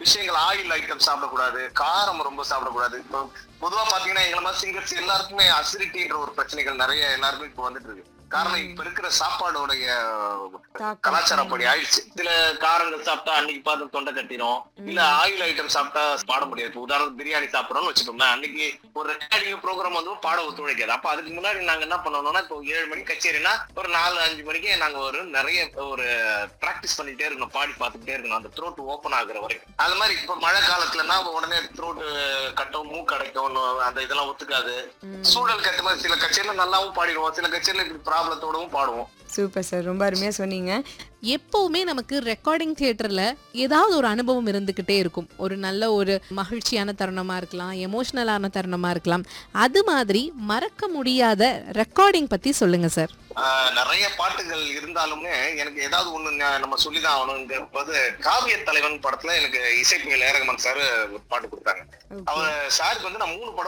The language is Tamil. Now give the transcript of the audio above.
விஷயங்கள் ஆயில் ஐட்டம் சாப்பிடக்கூடாது காரம் ரொம்ப சாப்பிடக்கூடாது இப்போ பொதுவா பாத்தீங்கன்னா எங்களை மாதிரி சிங்கர்ஸ் எல்லாருக்குமே அசிடிட்டின்ற ஒரு பிரச்சனைகள் நிறைய எல்லாருக்கும் இப்போ வந்துட்டு இருக்கு காரணம் இப்ப இருக்கிற சாப்பாடோடைய தாக்கம். கலாச்சாரம் அப்படி ஆயிடுச்சு சில காரங்கள் சாப்பிட்டா அன்னைக்கு பார்த்து தொண்டை கட்டிரும் இல்ல ஆயில் ஐட்டம் சாப்பிட்டா பாட முடியாது இப்ப உதாரணத்துக்கு பிரியாணி சாப்பிடறோம்னு வச்சுக்கோங்க அன்னைக்கு ஒரு ரெக்கார்டிங் ப்ரோக்ராம் வந்து பாட ஒத்துழைக்காது அப்ப அதுக்கு முன்னாடி நாங்க என்ன பண்ணணும்னா இப்போ ஏழு மணிக்கு கச்சேரினா ஒரு நாலு அஞ்சு மணிக்கு நாங்க ஒரு நிறைய ஒரு பிராக்டிஸ் பண்ணிட்டே இருக்கணும் பாடி பார்த்துட்டே இருக்கணும் அந்த த்ரோட் ஓப்பன் ஆகுற வரைக்கும் அது மாதிரி இப்ப மழை காலத்துலனா உடனே த்ரோட் கட்டும் மூக்கு அடைக்கும் அந்த இதெல்லாம் ஒத்துக்காது ம். சூழலுக்கு ஏற்ற மாதிரி சில கச்சேரியில நல்லாவும் பாடிடுவோம் சில கச்சேரியில இப்படி ப்ராப்ளத்தோடவும் பாடுவோம் சூப்பர் சார் ரொம்ப அருமையா சொன்னீங்க எப்பவுமே நமக்கு ரெக்கார்டிங் தியேட்டர்ல ஏதாவது ஒரு அனுபவம் இருந்துகிட்டே இருக்கும் ஒரு நல்ல ஒரு மகிழ்ச்சியான தருணமா இருக்கலாம் எமோஷனலான தருணமா இருக்கலாம் அது மாதிரி மறக்க முடியாத ரெக்கார்டிங் பத்தி சொல்லுங்க சார் ஆஹ் நிறைய பாட்டுகள் இருந்தாலுமே எனக்கு ஏதாவது ஒண்ணு ஞா- நம்ம சொல்லிதான் ஆகணுங்கிற போது காவிய தலைவன் படத்துல எனக்கு இசைப்பியல் ஏரகமன் சார் ஒரு பாட்டு கொடுத்தாங்க அவர் சாருக்கு வந்து நான் மூணு படம்